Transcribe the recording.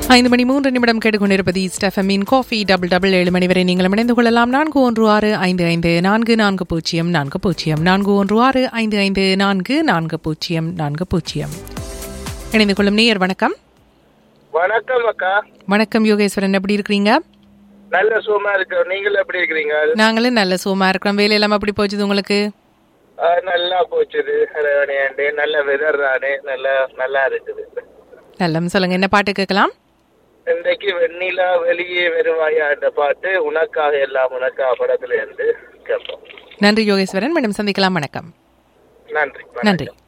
ஐந்து மணி மூன்று நிமிடம் கேட்டுக்கொண்டிருப்பது ஸ்டெஃபமின் காஃபி டபுள் டபுள் ஏழு மணி வரை நீங்கள் இணைந்து கொள்ளலாம் நான்கு ஒன்று ஆறு ஐந்து ஐந்து நான்கு நான்கு பூஜ்ஜியம் நான்கு பூஜ்ஜியம் நான்கு ஒன்று ஆறு ஐந்து ஐந்து நான்கு நான்கு பூஜ்ஜியம் நான்கு பூஜ்ஜியம் இணைந்து கொள்ளும் நேயர் வணக்கம் வணக்கம் அக்கா வணக்கம் யோகேஸ்வரன் எப்படி இருக்கிறீங்க நல்ல சுகமா இருக்கு நீங்கள் எப்படி இருக்கிறீங்க நாங்களும் நல்ல சுகமா இருக்கிறோம் வேலையெல்லாம் எப்படி போச்சுது உங்களுக்கு ஆ, நல்லா போச்சுது அரவணையாண்டு நல்ல வெதர் தானே நல்லா நல்லா இருக்குது நல்லம் சொல்லுங்க என்ன பாட்டு கேட்கலாம் இன்றைக்கு வெண்ணிலா வெளியே வருவாயான்ற பாட்டு உனக்காக எல்லாம் உனக்கா படத்துல இருந்து கேட்போம் நன்றி யோகேஸ்வரன் மீண்டும் சந்திக்கலாம் வணக்கம் நன்றி நன்றி